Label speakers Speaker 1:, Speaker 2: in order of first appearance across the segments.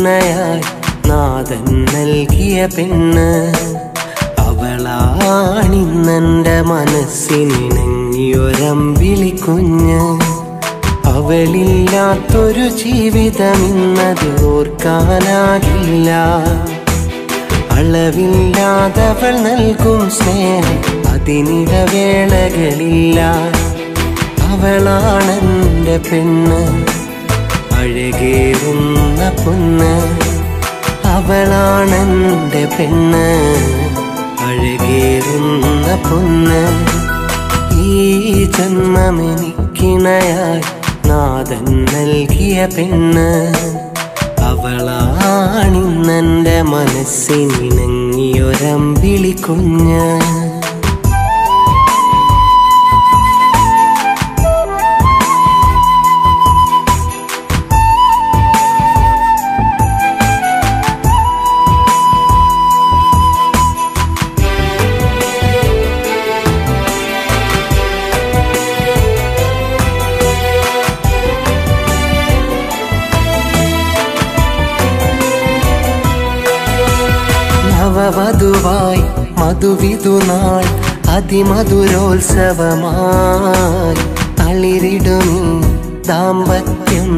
Speaker 1: അവളാണിന്നെനിക്കിണയായി നാഥൻ നൽകിയ പെണ്ണ് അവളാണിന്നെന്റെ മനസ്സിനിണങ്ങിയൊരമ്പിളി കുഞ്ഞ് അവളില്ലാത്തൊരു ജീവിതം ഇന്നത് ഓർക്കാനാകില്ല അളവില്ലാതവൾ നൽകും സ്നേഹം അതിനിടവേളകളില്ല അവളാണെന്റെ പെണ്ണ് അഴകേറുന്ന പൊന്ന് അവളാണെന്റെ പെണ്ണ് അഴകേറുന്ന പൊന്ന് ഈ ജന്മമെനിക്കിണയായി നാഥൻ നൽകിയ പെണ്ണ് അവളാണിന്നെന്റെ മനസ്സിനിണങ്ങിയൊരമ്പിളി കുഞ്ഞ് നവവധുവായി മധുവിധുനാൾ അതിമധുരോത്സവമായി തളിരിടുമീ ദാമ്പത്യം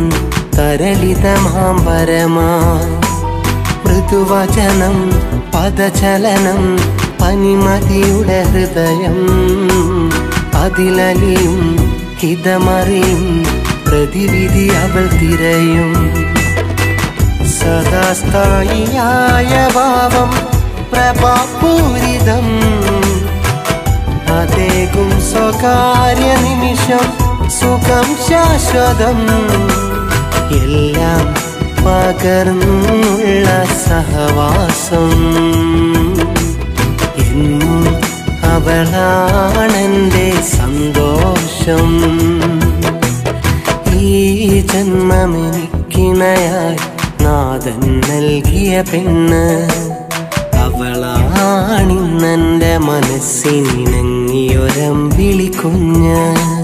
Speaker 1: തരളിതമാമ്പരമായി മൃദുവചനം പദചലനം പനിമതിയുടെ ഹൃദയം അതിലലിയും ഹിതമറിയും പ്രതിവിധി അവൾ തിരയും സദാസ്ഥായിയായ ഭാവം പ്രഭാപൂരിതം അതേകും സ്വകാര്യ നിമിഷം സുഖം ശാശ്വതം എല്ലാം പകർന്നുള്ള സഹവാസം എന്നും അവളാണെന്റെ സന്തോഷം ഈ ജന്മമെനിക്കിണയായി നാഥൻ നൽകിയ പെണ്ണ് അവളാണിന്നെന്റെ മനസ്സിനിണങ്ങിയൊരമ്പിളി കുഞ്ഞ്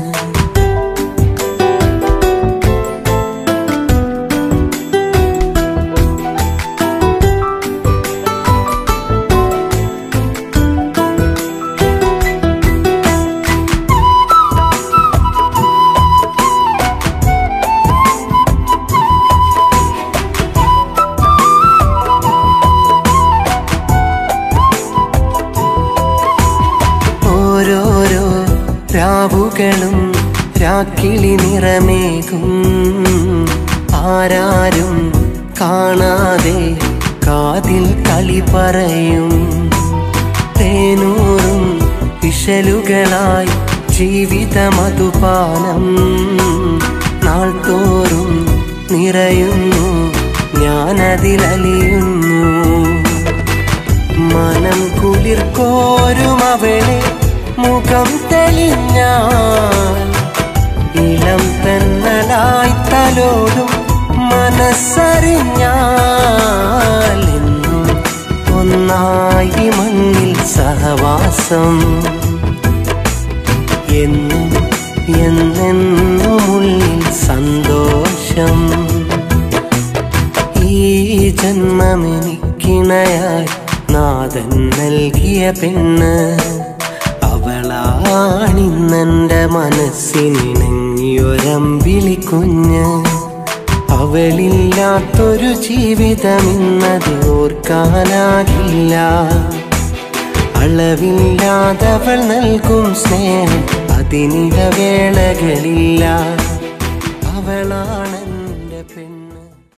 Speaker 1: ഓരോരോ രാവുകളും രാക്കിളി നിറമേകും ആരാരും കാണാതെ കാതിൽ കളി പറയും തേനൂറും വിഷലുകളായി ജീവിത മധുപാനം നാൾ തോറും നിറയുന്നു ഞാനതിലലിയുന്നു മനം കുളിർ കോരും അവളെ മുഖം തെളിഞ്ഞാൽ ഇളം തെന്നലായി തലോടും മനസ്സറിഞ്ഞാൽ എന്നും ഒന്നായി മണ്ണിൽ സഹവാസം എന്നും എന്നെന്നുമുള്ളിൽ സന്തോഷം ഈ ജന്മമെനിക്കിണയായി നാഥൻ നൽകിയ പെണ്ണ് അവളാണിന്നെന്റെ മനസ്സിനിണങ്ങിയൊരമ്പിളി കുഞ്ഞ് അവളില്ലാത്തൊരു ജീവിതം ഇന്നത് ഓർക്കാനാകില്ല അളവില്ലാതവൾ നൽകും സ്നേഹം അതിനിടവേളകളില്ല അവളാണ്